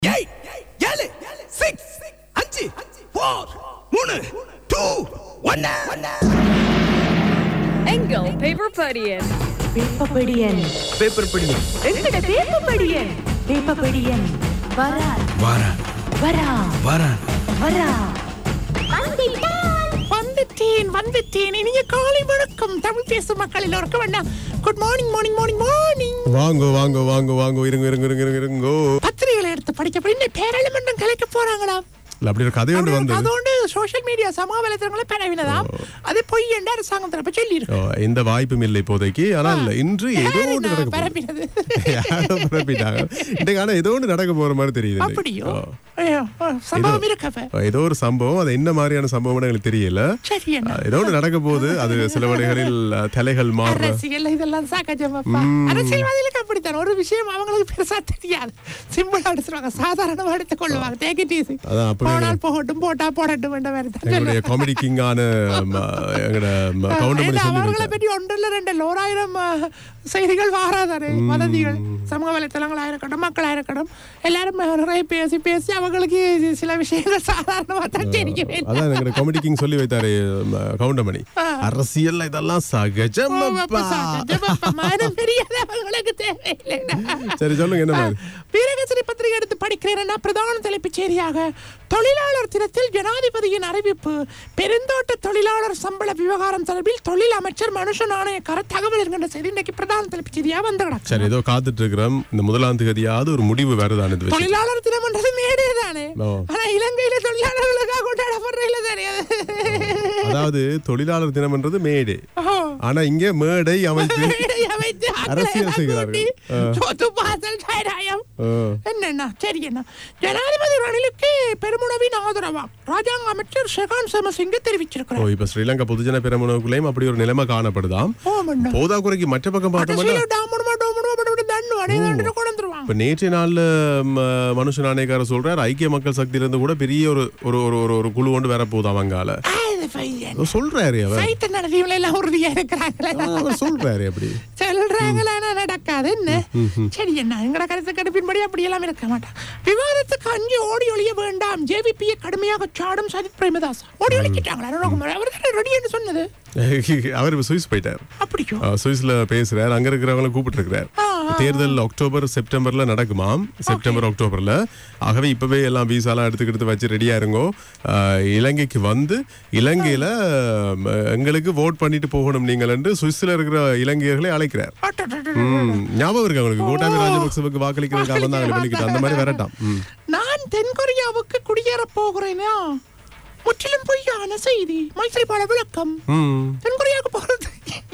Eight ஏழு six அஞ்சு four மூணு டூ ஒன்னு எங்கள் பேப்பர் படியன் வேப்பப்படியன் பேப்பர் படி எங்கட வேப்பப்படியன் வேப்பப்படியன் வரா வாரா வரா வாரா வரா வந்துட்டேன் வந்துட்டேன் இனிய காலை வணக்கம் தமிழ் பேசும் மக்கள் எல்லோருக்கும் வேண்டாம் good morning morning morning morning வாங்க வாங்க வாங்க வாங்க இருங்க இருங்க இருங்க இருங்க இருங்கோ பத்திரிகைகளை எடுத்து படிக்க இன்னும் பேரளமன்றம் கலைக்க போறாங்களா இல்ல அப்படி ஒரு கதை ஒன்று வந்தது அதோடு சோஷியல் மீடியா சமூக வலைதளங்களை பரவினதாம் அது பொய் என்று அரசாங்கம் தரப்ப சொல்லி ஓ, எந்த வாய்ப்பும் இல்லை இப்போதைக்கு ஆனால் இன்று ஏதோ ஒன்று நடக்க போகுது. பரப்பினது யாரோ பரப்பிட்டாங்க இன்னைக்கு ஆனா ஏதோ ஒன்று நடக்க போற மாதிரி தெரியுது இன்னைக்கு. அப்படியோ ஓ. ஐயோ, ஓ, சம்பவம் ஏதோ- இருக்கப்ப ஏதோ ஒரு சம்பவம் அது என்ன மாதிரியான சம்பவம் எங்களுக்கு தெரியல சரி என்ன ஏதோ ஒன்று நடக்க போகுது அது சில வழிகளில் அஹ், தலைகள் மாறுற அரசியல் இதெல்லாம் சாக்கஜமப்பா அரசியல்வாதிகளுக்கு அப்படித்தான் ஒரு விஷயம் அவங்களுக்கு பெருசா தெரியாது சிம்பிளா எடுத்துருவாங்க சாதாரணமா எடுத்துக் கொள்ளுவாங்க டேக் இட் ஈஸி அதான் அப்பவே போனால் போகட்டும் போட்டா போடட்டும் என்ற மாதிரி தான் எங்களுடைய காமெடி கிங்கான எங்களோட கவுண்டமணி ஏன்னா, சொல்லி அவர்களை வைத்தார். பற்றி ஒன்றில் ரெண்டு ஓராயிரம் அஹ், செய்திகள் வாராதானே வதந்திகள் சமூக வலைத்தளங்களா இருக்கட்டும் மக்களா இருக்கட்டும் எல்லாரும் நிறைய பேசி பேசி அவங்களுக்கு சில விஷயங்கள் சாதாரணமா தான் தெரிய வேண்டும் அதான் எங்களுடைய காமெடி கிங் சொல்லி வைத்தாரு ம, கவுண்டமணி அரசியல் இதெல்லாம் சகஜம் அப்பா. மானம் தெரியாத அவங்களுக்கு தேவையில்லை சரி சொல்லுங்க என்ன மாதிரி வீரகேசரி பத்திரிகை எடுத்து படிக்கிறேன்னா பிரதான தலைப்புச் செய்தியாக தொழிலாளர் தினத்தில் ஜனாதிபதியின் அறிவிப்பு பெருந்தோட்ட தொழிலாளர் சம்பள விவகாரம் தொடர்பில் தொழில் அமைச்சர் மனுஷ நாணயக்கார தகவல் இருக்கின்ற செய்தி இன்னைக்கு பிரதான தலைப்புச் செய்தியா வந்து கிடக்கு சரி ஏதோ காத்துட்டு இருக்கிறோம் இந்த முதலாம் தேதியாவது ஒரு முடிவு வருதான் இது விஷயம் தொழிலாளர் தினம்ன்றது மேடே தானே ஓ. ஆனா இலங்கையில தொழிலாளர்களுக்காக கொண்டாடப்படுற இல்ல தெரியாது அதாவது தொழிலாளர் தினம்ன்றது மேடை ஓ. ஆனா இங்க மேடை அமைத்து மேடை அமைத்து அரசியல் ஆட்களை செய்கிறார்கள். கூட்டி, ஆ. சொத்து பாசல் சாராயம் ஆ. என்னண்ணா சரி என்ன ஜனாதிபதி ரணிலுக்கு பெருமுனவின் ஆதரவாம் ராஜாங்க அமைச்சர் ஷெகான் சமசிங்க ஓ தெரிவிச்சிருக்கிறார் இப்ப ஸ்ரீலங்கா பொதுஜன பெரமுனவுக்குள்ளேயும் அப்படி ஒரு நிலைமை காணப்படுதாம் ஓமண்ணா போதாக்குறைக்கு மற்ற பக்கம் பார்த்தோம்னா கடைசியில டாமுடுமா டாமுடுமா படுபடு தண்ணு அடையாண்டு கொண்டு வந்துருவாங்க இப்ப நேற்றைய நாள்ல ம, மனுஷ நாணயக்கார சொல்றார் ஐக்கிய மக்கள் சக்தியில இருந்து கூட பெரிய ஒரு ஒரு ஒரு ஒரு ஒரு குழு கொண்டு வர போதாம் அங்கால அது பையன் அவர் சொல்றாரு அவர் சைத்த நடத்தியவள எல்லாம் உறுதியா இருக்கிறாங்களே அவர் சொல்றாரு அப்படி சொல்றாங்களா ஆனா நடக்காது என்ன சரி என்ன எங்கட கருத்து கடுப்பின்படி அப்படி எல்லாம் இருக்க மாட்டான் விவாதத்துக்கு அஞ்சு ஓடி ஒழிய வேண்டாம் ஜேவிபியை கடுமையாக சாடும் சஜித் பிரேமதாஸ் ஓடி ஒழிச்சிட்டாங்களா ரோகுமார் அவர் தானே ரெடி என்று சொன்னது அவர் இப்ப சுவிஸ் போயிட்டார் அப்படியோ அஹ், சுவிஸ்ல பேசுறாரு அங்க இருக்கிறவங்கள கூப்பிட்டு இருக்கிறார் தேர்தல் அக்டோபர் செப்டம்பர்ல நடக்குமாம் செப்டம்பர் அக்டோபர்ல ஆகவே இப்பவே எல்லாம் விசாலாம் எடுத்துக்கிட்டு வச்சு ரெடியா இருங்கோ அஹ், இலங்கைக்கு வந்து இலங்கையில அஹ், எங்களுக்கு ஓட் பண்ணிட்டு போகணும் நீங்கள் என்று சுவிஸ்ல இருக்கிற இலங்கையர்களை அழைக்கிறார் ம், ஞாபகம் இருக்கு அவங்களுக்கு கோட்டாபி ராஜபக்சவுக்கு வாக்களிக்கிறதுக்காக வந்து அவங்களை வெளிக்கிட்டு அந்த மாதிரி வரட்டாம் ம். நான் தென்கொரியாவுக்கு குடியேற போகிறேனா முற்றிலும் பொய்யான செய்தி மைத்திரிபால விளக்கம் ம். தென்கொரியாவுக்கு போறது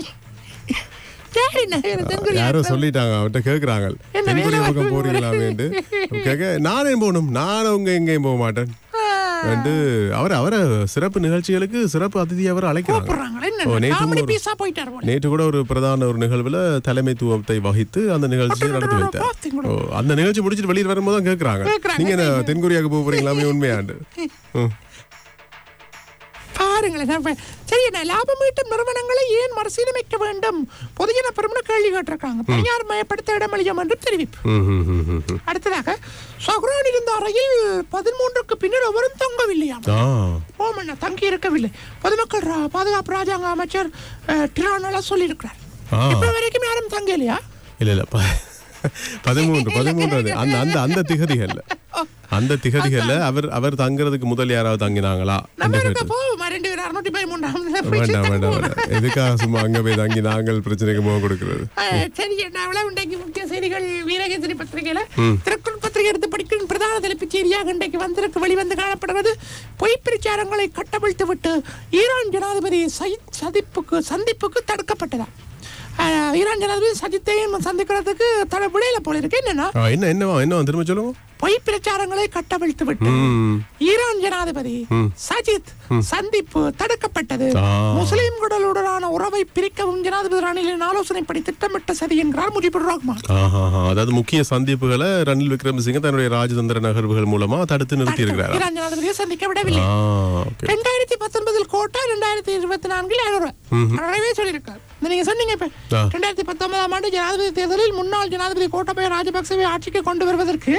யார் என்ன தென்கொரியா யாரோ சொல்லிட்டாங்க அவர்கிட்ட கேக்குறாங்க என்ன தென்கொரியா வேலை பக்கம் போறீங்களாமேண்டு கேட்க நானே போகணும் நானும் உங்க எங்கேயும் போக மாட்டேன் என்று அவர் அவரை சிறப்பு நிகழ்ச்சிகளுக்கு சிறப்பு அதிதியை அவர் அழைக்கிறாங்க கூப்பிடுறாங்களே ஓ, என்ன நேற்று காமெடி ஒரு- பீஸா போயிட்டார் போல நேற்று கூட ஒரு பிரதான ஒரு நிகழ்வுல தலைமைத்துவத்தை வகித்து அந்த நிகழ்ச்சியை நடத்தி வைத்தார் பார்த்தீங்களா? ஓ, அந்த நிகழ்ச்சி முடிச்சிட்டு வெளியில் வரும்போது தான் கேக்குறாங்க கேக்குறாங்க. நீங்க என்ன தென்கொரியாவுக்கு போக போறீங்களாமே உண்மையாண்டு ம். பாருங்களேன் நான் ப- சரி என்ன லாபம் ஈட்டும் நிறுவனங்களை ஏன் மறுசீரமைக்க வேண்டும் பொதுஜன பெருமனு கேள்வி கேட்டிருக்காங்க தனியார் மயப்படுத்த இடமளியம் என்று தெரிவிப்பு ம், ம், ம், ம், ம். அடுத்ததாக சஹ்ரான் இருந்த அறையில் பதிமூன்றுக்கு பின்னர் எவரும் தங்கவில்லையாம் ஆ ஓமண்ணா தங்கி இருக்கவில்லை பொதுமக்கள் ரா- பாதுகாப்பு ராஜாங்க அமைச்சர் அஹ், டிரானலா சொல்லியிருக்கிறார் ஆ. இப்ப வரைக்கும் யாரும் தங்கலையா இல்ல இல்ல ப- பதிமூன்று பதிமூன்று அது. அந்த அந்த அந்த திகதிகள்ல அந்த திகதிகள்ல அவர் அவர் தங்குறதுக்கு முதல் யாராவது தங்கினாங்களா நம்ம என்று இருக்க கேட்டு போவோம் ரெண்டு பேரும் அறுநூத்தி பதிமூன்றாம் வேண்டாம் வேண்டாம் வேண்டாம் எதுக்காக சும்மா அங்க போய் தங்கி நாங்கள் பிரச்சனைக்கு முகம் கொடுக்கிறது அஹ், சரி என்ன அவ்வளவு இன்றைக்கு முக்கிய செய்திகள் வீரகேசரி பத்திரிகையில திருக்குறள் பத்திரிகை எடுத்து படிக்கும் பிரதான தலைப்புச் செய்தியாக இன்றைக்கு வந்திருக்கு வெளிவந்து காணப்படுகிறது பொய் பிரச்சாரங்களை கட்டவிழ்த்து விட்டு ஈரான் ஜனாதிபதி சயித் சதிப்புக்கு சந்திப்புக்கு தடுக்கப்பட்டதா அஹ், ஈரான் ஜனாதிபதி சஜித்தையும் சந்திக்கிறதுக்கு தட விடையில போல இருக்கு என்னன்னா ஆ, என்ன என்னவா என்னவா திரும்ப சொல்லுங்க பொய் பிரச்சாரங்களை கட்டவிழ்த்து விட்டு ம். ஈரான் ஜனாதிபதி சஜித் சந்திப்பு தடுக்கப்பட்டது ஆ. முஸ்லிம்களுடனான உறவை பிரிக்கவும் ஜனாதிபதி ரணிலின் ஆலோசனைப்படி திட்டமிட்ட சதி என்கிறார் முஜிபுர் ரஹ்மான் ஆஹா, ஆஹா. அதாவது முக்கிய சந்திப்புகளை ரணில் விக்ரமசிங்க தன்னுடைய ராஜதந்திர நகர்வுகள் மூலமா தடுத்து நிறுத்தி இருக்கிறார் ஈரான் ஜனாதிபதியை சந்திக்க விடவில்லை ஓகே ரெண்டாயிரத்தி பத்தொன்பதில் கோட்டா ரெண்டாயிரத்தி இருபத்தி நான்கில் ஐநூறு நிறைவே சொல்லியிருக்காரு இந்த நீங்க சொன்னீங்க இப்ப ஆ. ரெண்டாயிரத்தி பத்தொன்பதாம் ஆண்டு ஜனாதிபதி தேர்தலில் முன்னாள் ஜனாதிபதி கோட்டாபய ராஜபக்சவை ஆட்சிக்கு கொண்டு வருவதற்கு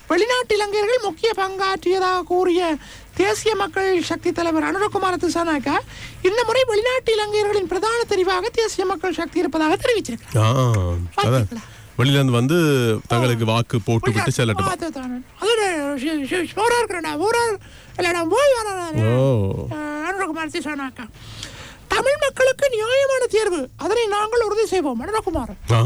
வெளிநாட்டு இலங்கையர்கள் முக்கிய பங்காற்றியதாக கூறிய தேசிய மக்கள் சக்தி தலைவர் அனுரகுமார திசானாக்கா இந்த முறை வெளிநாட்டு இலங்கையர்களின் பிரதான தெரிவாக தேசிய மக்கள் சக்தி இருப்பதாக தெரிவிச்சிருக்காங்க ஆ, அதான் வெளியில இருந்து வந்து தங்களுக்கு வாக்கு போட்டு விட்டு செல்லட்டும் ஓ அனுரகுமார் திசானாக்கா தமிழ் மக்களுக்கு நியாயமான தேர்வு அதனை நாங்கள் உறுதி செய்வோம் அனுரகுமார் ஆ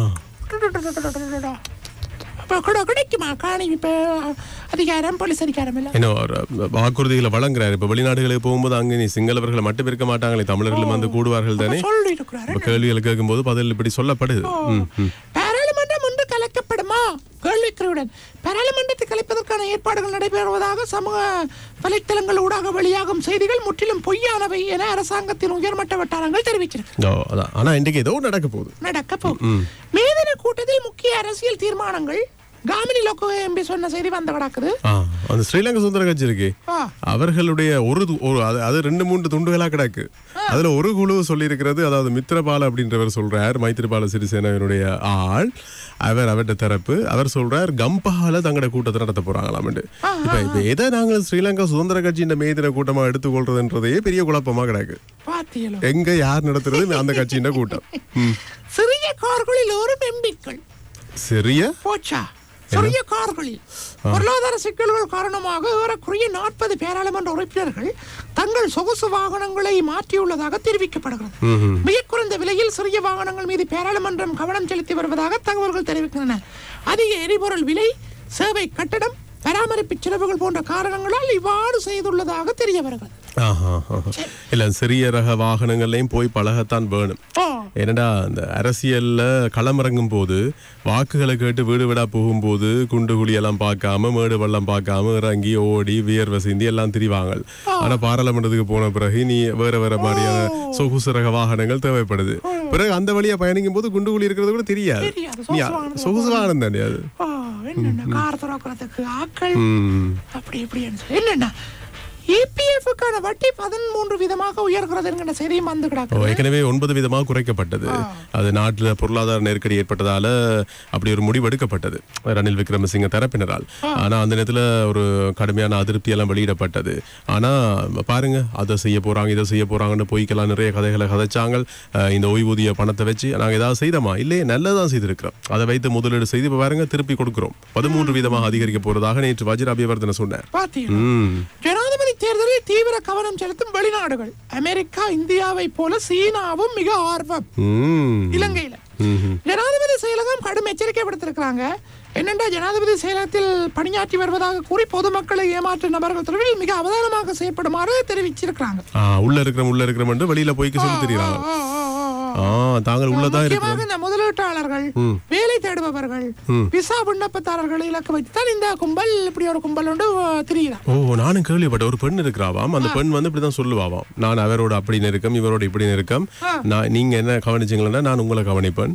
அப்ப கிடை- கிடைக்குமா காணி இப்ப அதிகாரம் போலீஸ் அதிகாரம் இல்ல என்ன ஒரு வாக்குறுதிகளை வழங்குறாரு இப்ப வெளிநாடுகளுக்கு போகும்போது அங்க நீ சிங்களவர்களை மட்டும் இருக்க மாட்டாங்களே தமிழர்களும் வந்து கூடுவார்கள் தானே சொல்லி இருக்கிறாரு இப்ப கேள்விகளை கேட்கும்போது பதில் இப்படி சொல்லப்படுது ம், ம். பாராளுமன்றம் இன்று கலைக்கப்படுமா கேள்விக்குறியுடன் பாராளுமன்றத்தை கலைப்பதற்கான ஏற்பாடுகள் நடைபெறுவதாக சமூக வலைத்தளங்கள் ஊடாக வெளியாகும் செய்திகள் முற்றிலும் பொய்யானவை என அரசாங்கத்தின் உயர்மட்ட வட்டாரங்கள் தெரிவிச்சிருக்கு ஓ, அதான் ஆனா இன்றைக்கு ஏதோ நடக்க போகுது நடக்க போகும் மேதின கூட்டத்தில் முக்கிய அரசியல் தீர்மானங்கள் காமினி லோக்கோ எம்பி சொன்ன செய்தி வந்து கிடக்குது ஆ, அந்த ஸ்ரீலங்கா சுந்தர கட்சி இருக்கு ஆ. அவர்களுடைய ஒரு து- ஒரு அது- அது ரெண்டு மூன்று துண்டுகளா கிடக்கு அதுல ஒரு குழு சொல்லி இருக்கிறது அதாவது மித்ரபால அப்படின்றவர் சொல்றார் மைத்திரிபால சிறிசேனவனுடைய ஆள் அவர் அவர்கிட்ட தரப்பு அவர் சொல்றார் கம்பஹால தங்களோட கூட்டத்தை நடத்த போறாங்களாம் இப்ப இப்ப எதை நாங்கள் ஸ்ரீலங்கா சுதந்திர கட்சியின் மேதின கூட்டமா எடுத்துக்கொள்றதுன்றதே பெரிய குழப்பமா கிடக்கு பாத்தியலோ எங்க யார் நடத்துறது அந்த கட்சியின் கூட்டம் ம். சிறிய கார்களில் ஒரு எம்பிக்கள் சிறிய போச்சா சிறிய கார்களில் பொருளாதார சிக்கல்கள் காரணமாக ஏறக்குறைய நாற்பது பாராளுமன்ற உறுப்பினர்கள் தங்கள் சொகுசு வாகனங்களை மாற்றியுள்ளதாக தெரிவிக்கப்படுகிறது மிக குறைந்த விலையில் சிறிய வாகனங்கள் மீது பாராளுமன்றம் கவனம் செலுத்தி வருவதாக தகவல்கள் தெரிவிக்கின்றன அதிக எரிபொருள் விலை சேவை கட்டணம் பராமரிப்பு செலவுகள் போன்ற காரணங்களால் இவ்வாறு செய்துள்ளதாக தெரிய வருகிறது ஆஹா, ஆஹா. இல்ல சிறிய ரக வாகனங்கள்லயும் போய் பழகத்தான் வேணும் ஓ ஏனடா அந்த அரசியல்ல களமிறங்கும் போது வாக்குகளை கேட்டு வீடு வீடா போகும்போது குண்டு குழி எல்லாம் பார்க்காம மேடு வெள்ளம் பார்க்காம இறங்கி ஓடி வியர்வை சிந்தி எல்லாம் திரிவாங்க ஆனா பாராளுமன்றத்துக்கு போன பிறகு நீ வேற வேற மாதிரியான சொகுசு ரக வாகனங்கள் தேவைப்படுது பிறகு அந்த வழியா பயணிக்கும் போது குண்டு குழி இருக்கிறது கூட தெரியாது தெரியாது. நீ சொகுசு வாகனத்துல சொகுசு வாகனம் தானே அது ஓ என்னென்ன கார் திறக்கிறதுக்கு ஆக்கள் ம். அப்படி இப்படின்னு சொல்லி என்னென்ன இபிஎஃப்க்கான வட்டி பதிமூன்று விதமாக உயர்கிறது என்கிற செய்தியும் வந்து ஓ, கிடக்கு ஏற்கனவே ஒன்பது விதமாக குறைக்கப்பட்டது அது நாட்டில் பொருளாதார நெருக்கடி ஏற்பட்டதால அப்படி ஒரு முடிவு எடுக்கப்பட்டது ரணில் விக்ரமசிங்க தரப்பினரால் ஆனா அந்த நேரத்துல ஒரு கடுமையான அதிருப்தி எல்லாம் வெளியிடப்பட்டது ஆனா பாருங்க அதை செய்ய போறாங்க இதை செய்ய போறாங்கன்னு பொய்க்கெல்லாம் நிறைய கதைகளை கதைச்சாங்க அஹ், இந்த ஓய்வூதிய பணத்தை வச்சு நாங்க ஏதாவது செய்தோமா இல்லையே நல்லதான் செய்திருக்கிறோம் அதை வைத்து முதலீடு செய்து இப்ப பாருங்க திருப்பி கொடுக்கிறோம் பதிமூன்று வீதமாக அதிகரிக்க போறதாக நேற்று வஜிர அபிவர்தன சொன்னார் பாத்தீங்களா ம் ஜனாதிபதி தேர்தலில் தீவிர கவனம் செலுத்தும் வெளிநாடுகள் அமெரிக்கா இந்தியாவை போல சீனாவும் மிக ஆர்வம் ம் இலங்கையில ஜனாதிபதி செயலகம் கடும் எச்சரிக்கை விடுத்திருக்கிறாங்க என்னென்றா ஜனாதிபதி செயலகத்தில் பணியாற்றி வருவதாக கூறி பொதுமக்களை ஏமாற்றும் நபர்கள் தொடர்பில் மிக அவதானமாக செயற்படுமாறு தெரிவிச்சிருக்கிறாங்க ஆ, உள்ள இருக்கிறோம் உள்ள இருக்கிறோம் வெளியில போய்க்க சொல்லி தெரியுறாங்க ஆ, ஆ, ஆ, ஆ. ஆ தாங்கள் உள்ளதான் இருக்கிறோம் முக்கியமாக இந்த முதலீட்டாளர்கள் வேலை தேடுபவர்கள் விசா விண்ணப்பதாரர்களை இலக்கு வைத்துதான் இந்த கும்பல் இப்படி ஒரு கும்பல் உண்டு தெரியுதான் ஓ நானும் கேள்விப்பட்ட ஒரு பெண் இருக்கிறாவாம் அந்த பெண் வந்து இப்படிதான் சொல்லுவாவாம் நான் அவரோட அப்படி நெருக்கம் இவரோட இப்படி நெருக்கம் நான் நீங்க என்ன கவனிச்சீங்களா நான் உங்களை கவனிப்பேன்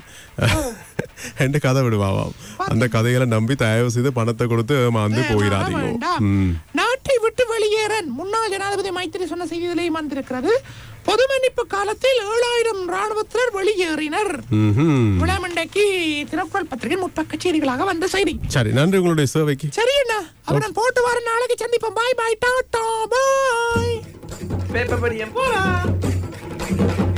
என்று கதை விடுவாவாம் அந்த கதைகளை நம்பி தயவு செய்து பணத்தை கொடுத்து ஏமாந்து போயிடாதீங்க வேண்டாம். ம். நாட்டை விட்டு வெளியேறன் முன்னாள் ஜனாதிபதி மைத்திரி சொன்ன செய்தியிலேயும் வந்திருக்கிறது பொது மன்னிப்பு காலத்தில் ஏழாயிரம் ராணுவத்தினர் வெளியேறினர் ம்ஹும். விளாமண்டைக்கு தினக்குரல் பத்திரிகை முற்பக்க செய்திகளாக வந்த செய்தி சரி நன்றி உங்களுடைய சேவைக்கு சரி அண்ணா அவன் போட்டு வர நாளைக்கு சந்திப்போம் பாய் பாய் டாட்டா பாய் பேப்பர் படியம் போலாம்